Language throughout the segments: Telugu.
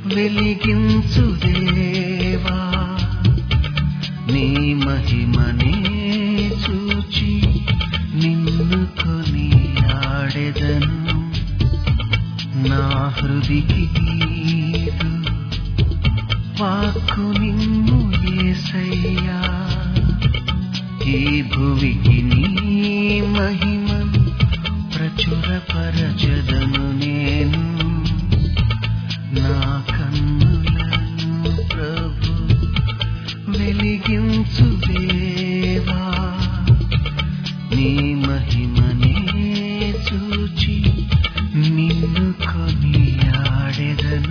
వెలిగించు దేవా నీ మహిమనే చూచి నిన్ను కొని ఆడెదను నా హృదికి నీదు వాక్కు నిన్ను ఏసయ్యా ఈ భువికి నీ మహిమను ప్రచురపరచదను నేను నా కన్నులను ప్రభు వెలిగించు దేవా నీ మహిమనే చూచి నిన్ను కొని ఆడెదను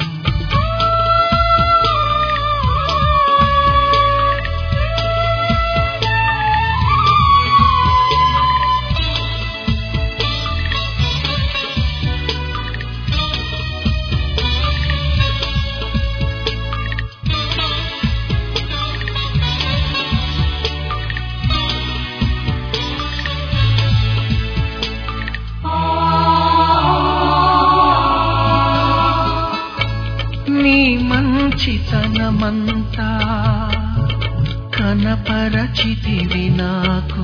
నీ మంచితనమంతా కనపరచితివి నాకు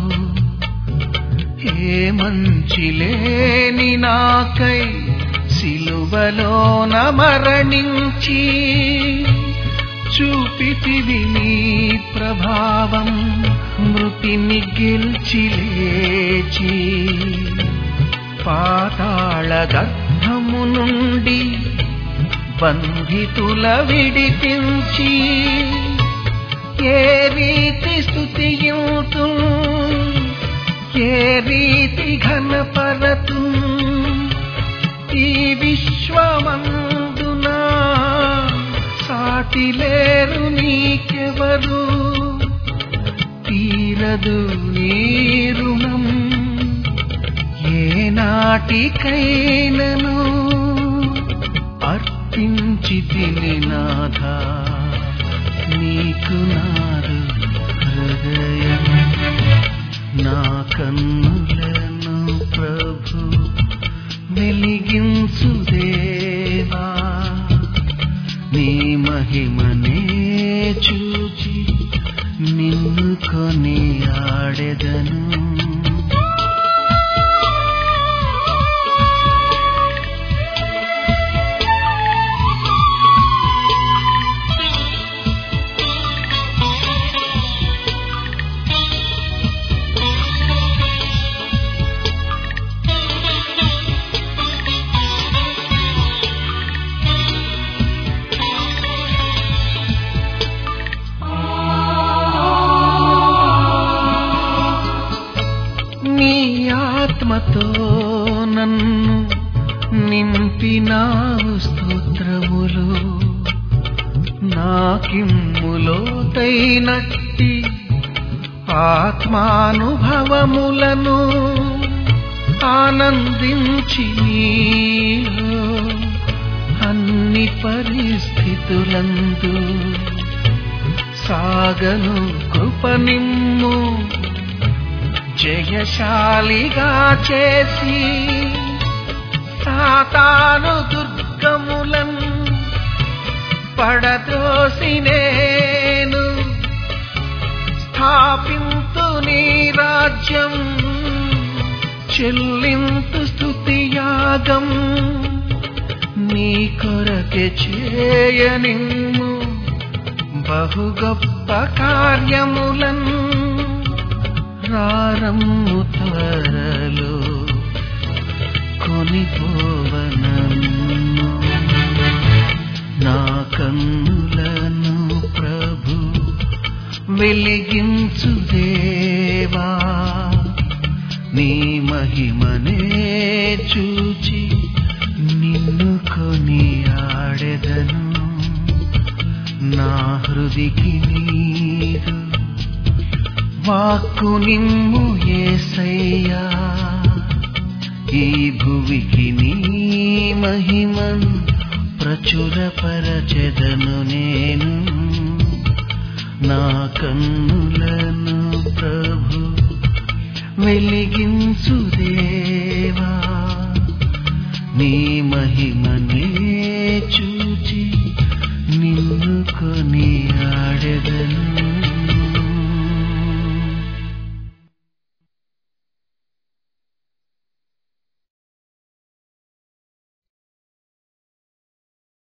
ఏ మంచి లేని నాకై సిలువలోన మరణించి చూపితివి నీ ప్రభావం మృతిని గెలిచి లేచి పాతాళ గర్భము నుండి బంధితుల విడిపించి ఏ రీతి స్థుతియుతు ఏ రీతి ఘనపరతు ఈ విశ్వమందున సాటి లేరు నీకెవరు తీరదు నీ రుణం ఏ నాటికైనను అర్పించి తిని నాథ నీకు నాదు హృదయం నా కన్నులను ప్రభు వెలిగించు దేవా నీ మహిమనే చూచి నిన్ను కొని ఆడెదను నీ ఆత్మతో నన్ను నింపినావు స్తోత్రములు నాకిమ్ములోతైనట్టి ఆత్మానుభవములను ఆనందించి నీలో అన్ని పరిస్థితులందు సాగను కృపనిమ్ము జయశాలిగా చేసి సాతాను దుర్గములన్ పడదోసి నేను స్థాపింతు నీ రాజ్యం చెల్లింతు స్తుతియాగం నీ కొరకే చేయనిమ్ము బహు గొప్ప కార్యములన్ రారమ్ము త్వరలో కొనిపోవనన్ను నా కన్నులను ప్రభు వెలిగించు దేవా నీ మహిమనే చూచి నిన్ను కొని ఆడెదను నా హృదికి నీరు వాక్కు నిమ్ము ఏసయ్యా ఈ భువికి నీ మహిమన్ ప్రచురపరచెదను నేను నా కన్నులను ప్రభు వెలిగించు దేవా నీ మహిమనే